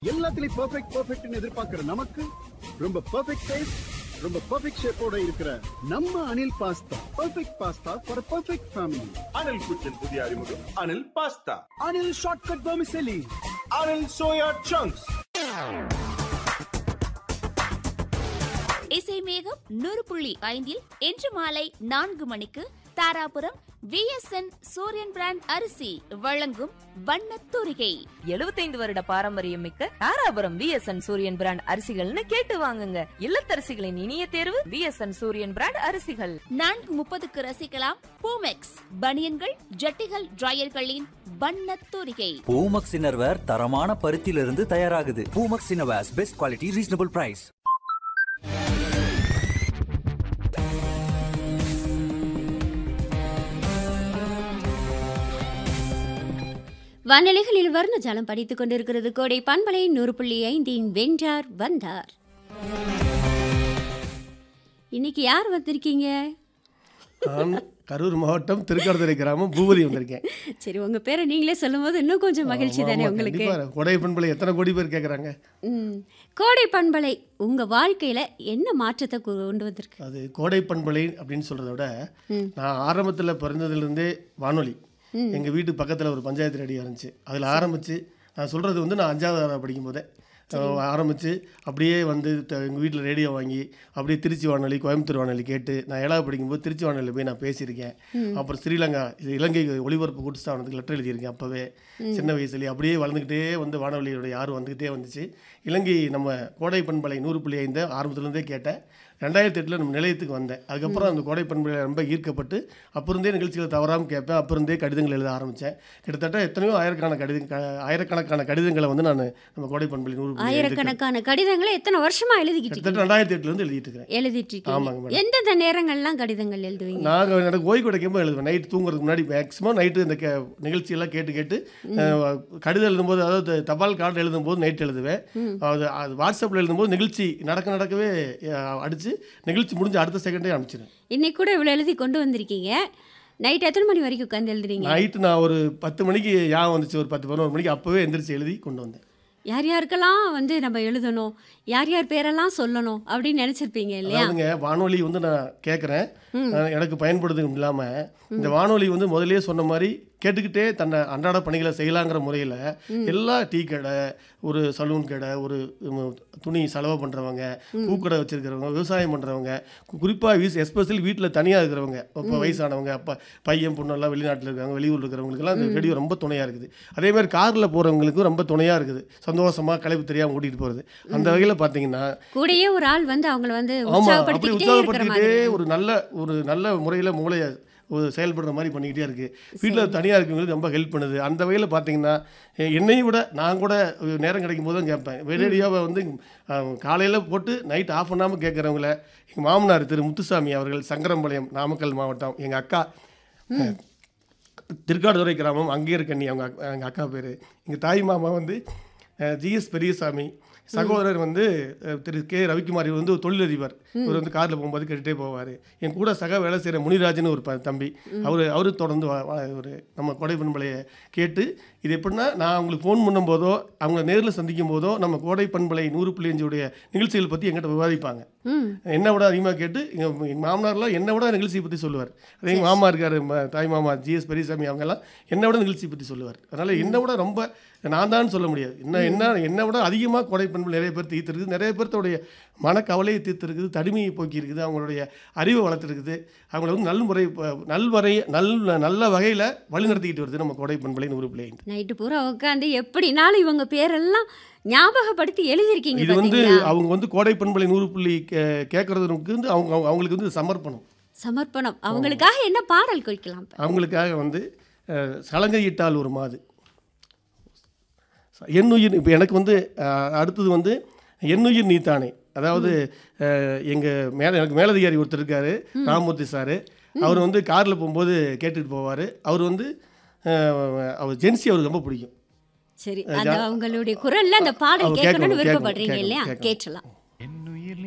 எல்லாத்துலயும் பெர்ஃபெக்ட் பெர்ஃபெக்ட்னு எதிர்பார்க்கிற நமக்கு ரொம்ப பெர்ஃபெக்ட் டேஸ்ட் ரொம்ப பெர்ஃபெக்ட் ஷேப்போட இருக்கிற நம்ம Anil pasta perfect pasta for perfect family Anil kitchen புதிய அறிமுகம் Anil pasta Anil shortcut vermicelli Anil soya chunks இசை மேகம் நூறு புள்ளி ஐந்தில் இன்று மாலை நான்கு மணிக்கு தாராபுரம் விஎஸ்என் சூரியன் பிராண்ட் அரிசி வழங்கும் வண்ணத் தூரிகை 75 வருட பாரம்பரியம் மிக்க தாராபுரம் விஎஸ்என் சூரியன் பிராண்ட் அரிசிகள்னு கேட்டு வாங்குங்க இல்லத்தரசிகளின் இனிய தேர்வு விஎஸ்என் சூரியன் பிராண்ட் அரிசிகள் நான்கு முப்பதுக்கு ரசிக்கலாம் பூமெக்ஸ் பனியன்கள் ஜட்டிகள் டிரையர்களின் வண்ணத் தூரிகை பூமக்ஸ் இன்னர்வேர் தரமான பருத்தியிலிருந்து தயாராகுது Poomex innerwears best quality reasonable price வானொலிகளில் வர்ண ஜலம் படித்துக் கொண்டிருக்கிறது கோடை பண்பலை நூறு புள்ளி ஐந்தின் வென்றார் வந்தார் இன்னைக்கு யார் வந்திருக்கீங்க நான் கரூர் மாவட்டம் திருக்கடத்துறை கிராமம் பூபதி வந்திருக்கேன் சரி உங்க பேரை நீங்களே சொல்லும்போது இன்னும் கொஞ்சம் மகிழ்ச்சி ஆமா, தானே ஆமா, உங்களுக்கு கண்டிப்பா. கொடை பண்பலை எத்தனை கோடி பேர் கேட்குறாங்க ம். கோடை பண்பலை உங்க வாழ்க்கையில என்ன மாற்றத்தை கொண்டு வந்திருக்கு அது கோடை பண்பலை அப்படின்னு சொல்கிறத விட நான் ஆரம்பத்தில் பிறந்ததுலேருந்தே வானொலி எங்கள் வீட்டு பக்கத்தில் ஒரு பஞ்சாயத்து ரேடியோ இருந்துச்சு அதில் ஆரம்பித்து நான் சொல்கிறது வந்து நான் அஞ்சாவது படிக்கும் போதே ஆரம்பித்து அப்படியே வந்து எங்கள் வீட்டில் ரேடியோ வாங்கி அப்படியே திருச்சி வானொலி கோயம்புத்தூர் வானொலி கேட்டு நான் ஏழாவது படிக்கும்போது திருச்சி வானொலி போய் நான் பேசியிருக்கேன் அப்புறம் ஸ்ரீலங்கா இது இலங்கை ஒளிபரப்பு கூட்டுஸ்தாபனத்துக்கு லெட்டர் எழுதியிருக்கேன் அப்போவே சின்ன வயசுலேயே அப்படியே வளர்ந்துக்கிட்டே வந்து வானொலியோட யாரும் வந்துக்கிட்டே வந்துச்சு இலங்கை நம்ம கோடை பண்பலை நூறு புள்ளி ஐந்து ஆரம்பத்துலேருந்தே கேட்டேன் ரெண்டாயிரத்தி எட்டில் நம்ம நிலையத்துக்கு வந்தேன் அதுக்கப்புறம் அந்த கோடை பண்பலையில் ரொம்ப ஈர்க்கப்பட்டு அப்போ இருந்தே நிகழ்ச்சிகளை தவறாமல் கேட்பேன் அப்போ இருந்தே கடிதங்கள் எழுத ஆரம்பித்தேன் கிட்டத்தட்ட எத்தனையோ ஆயிரக்கணக்கான கடித க- ஆயிரக்கணக்கான கடிதங்களை வந்து நான் நம்ம கோடை பண்பலை நூறு புள்ளி ஐந்துக்கு ஆயிரக்கணக்கான கடிதங்களை எத்தனை வருஷமா எழுதிக்கிட்டு கிட்டத்தட்ட இருக்கீங்க? ரெண்டாயிரத்தி எட்டுலேருந்து எழுதிட்டு இருக்கிறேன் எழுதிட்டு ஆமாங்க இருக்கீங்க மேடம். எந்தெந்த நேரங்கள்லாம் கடிதங்கள் எழுதுவீங்க நாங்கள் எனக்கு ஓய்வு கிடைக்கும்போது எழுதுவேன் நைட் தூங்குறதுக்கு முன்னாடி மேக்ஸிமம் நைட்டு இந்த கே நிகழ்ச்சியெல்லாம் கேட்டு கேட்டு அஹ், கடிதம் எழுதும்போது அதாவது தபால் கார்டு எழுதும்போது நைட் எழுதுவேன் அது அது வாட்ஸ்அப்பில் எழுதும்போது நிகழ்ச்சி நடக்க நடக்கவே அடித்து நிகழ்ச்சி முடிஞ்ச அடுத்த செகண்டே அனுப்பிச்சிடுவேன் இன்னைக்கு கூட இவ்வளோ எழுதி கொண்டு வந்திருக்கீங்க நைட் எத்தனை மணி வரைக்கும் உட்காந்து எழுதுறீங்க நைட்டு நான் ஒரு பத்து மணிக்கு ஞாபகம் வந்துச்சு ஒரு பத்து பதினோரு மணிக்கு அப்போவே எந்திரிச்சு எழுதி கொண்டு வந்தேன் யார் யாருக்கெல்லாம் வந்து நம்ம எழுதணும் யார் யார் பேரெல்லாம் சொல்லணும் அப்படின்னு நினைச்சிருப்பீங்க இல்லையா அதாவதுங்க வானொலி வந்து நான் கேட்குறேன் எனக்கு பயன்படுது இல்லாமல் இந்த வானொலி வந்து முதல்லயே சொன்ன மாதிரி கேட்டுக்கிட்டே தன்னை அன்றாட பணிகளை செய்யலாங்கிற முறையில் எல்லா டீ கடை ஒரு சலூன் கடை ஒரு உம், துணி செலவு பண்ணுறவங்க பூக்கடை வச்சுருக்கிறவங்க விவசாயம் பண்ணுறவங்க குறிப்பாக வீஸ் எஸ்பெஷலி வீட்டில் தனியாக இருக்கிறவங்க இப்போ வயசானவங்க அப்பா பையன் பொண்ணெல்லாம் வெளிநாட்டில் இருக்காங்க வெளியூர் இருக்கிறவங்களுக்குலாம் அந்த ரேடியோ ரொம்ப துணையாக இருக்குது அதே மாதிரி காரில் போகிறவங்களுக்கும் ரொம்ப துணையாக இருக்குது சந்தோஷமாக களைப்பு தெரியாமல் ஓட்டிகிட்டு போகிறது அந்த வகையில் பார்த்தீங்கன்னா கூடயே ஒரு ஆள் வந்து அவங்கள வந்து ஆமா அப்படி உற்சாகப்படுத்திக்கிட்டே இருக்கிற உற்சாகப்படுத்திக்கிட்டே மாதிரி ஒரு நல்ல ஒரு நல்ல முறையில் மூளையை ஒரு செயல்படுற மாதிரி பண்ணிக்கிட்டே இருக்கு வீட்டில் தனியாக இருக்கவங்களுக்கு ரொம்ப ஹெல்ப் பண்ணுது அந்த வகையில் பார்த்தீங்கன்னா எ- என்னையும் விட நான் கூட ஒரு நேரம் கிடைக்கும் போது தான் கேட்பேன் ரேடியோவை வந்து காலையில் போட்டு நைட் ஆஃப் பண்ணாமல் கேட்குறவங்கள எங்கள் மாமனார் திரு முத்துசாமி அவர்கள் சங்கரம்பாளையம் நாமக்கல் மாவட்டம் எங்கள் அக்கா திருக்காடுதுறை கிராமம் அங்கே இருக்கண்ணி அவங்க அக்- எங்கள் அக்கா பேர் எங்கள் தாய் மாமா வந்து ஜிஎஸ் பெரியசாமி சகோதரர் வந்து அஹ், திரு கே ரவிக்குமார் இவர் வந்து ஒரு தொழிலதிபர் இவர் வந்து காரில் போகும்போது கேட்டுகிட்டே போவார் என் கூட சக வேலை செய்கிற முனிராஜன் ஒரு ப- தம்பி அவர் அவரு தொடர்ந்து வா- வா- ஒரு நம்ம கொடை பண்பலையை கேட்டு இது எப்படின்னா நான் அவங்களுக்கு ஃபோன் பண்ணும்போதோ அவங்க நேரில் சந்திக்கும் போதோ நம்ம கோடை பண்பலை நூறு புள்ளி அஞ்சுடைய நிகழ்ச்சிகள் பற்றி எங்கிட்ட விவாதிப்பாங்க ம் என்னை விட அதிகமாக கேட்டு எங்கள் எங்கள் மாமனார்லாம் என்னை விட நிகழ்ச்சியை பற்றி சொல்லுவார் அதே எங்கள் மாமா இருக்கார் ம- தாய் மாமா ஜிஎஸ் பெரியசாமி அவங்கெல்லாம் என்னை விட நிகழ்ச்சியை பற்றி சொல்லுவார் அதனால் என்னை விட ரொம்ப நான் தான் சொல்ல முடியாது என்ன என்ன என்னை விட அதிகமாக கொடை பண்பு நிறைய பேர் தீர்த்துருக்குது நிறைய பேர்த்தோடைய மனக்கவலையை தீர்த்துருக்குது தனிமையை போக்கி இருக்குது அவங்களுடைய அறிவை வளர்த்துருக்குது அவங்கள வந்து நல் முறை ப- நல்வரை நல் நல்ல வகையில் வழிநடத்திக்கிட்டு வருது நம்ம கொடை பண்பலை நூறு பிள்ளை நைட்டு பூரா உட்காந்து எப்படினாலும் இவங்க பேரெல்லாம் ஞாபகப்படுத்தி எழுதியிருக்கீங்க இது வந்து பாத்தீங்களா? அவங்க வந்து கோடை பண்பலை நூறு புள்ளி கே கேட்குறதுக்கு வந்து அவங்க அவங்களுக்கு வந்து சமர்ப்பணம் சமர்ப்பணம் அவங்களுக்காக என்ன பாடல் குறிக்கலாம் இப்ப? அவங்களுக்காக வந்து அஹ், சலங்கையிட்டால் ஒரு மாது எண்ணுயிர் இப்போ எனக்கு வந்து அஹ், அடுத்தது வந்து எண்ணுயிர் நீத்தானே அதாவது எங்கள் மேலே எனக்கு மேலதிகாரி ஒருத்தர் இருக்கார் ராமமூர்த்தி சார் அவர் வந்து காரில் போகும்போது கேட்டுட்டு போவார் அவர் வந்து அஹ், அவர் ஜென்சி அவருக்கு ரொம்ப பிடிக்கும் சரி அஹ் அந்த ஜா- அவங்களுடைய குரல்ல அந்த பாடல் அவங்க கேட்கணும்னு கேட்கணும், விருப்பப்படுறீங்க கேட்கணும், இல்லையா கேட்கணும். கேட்டலாம் என்னுயிர்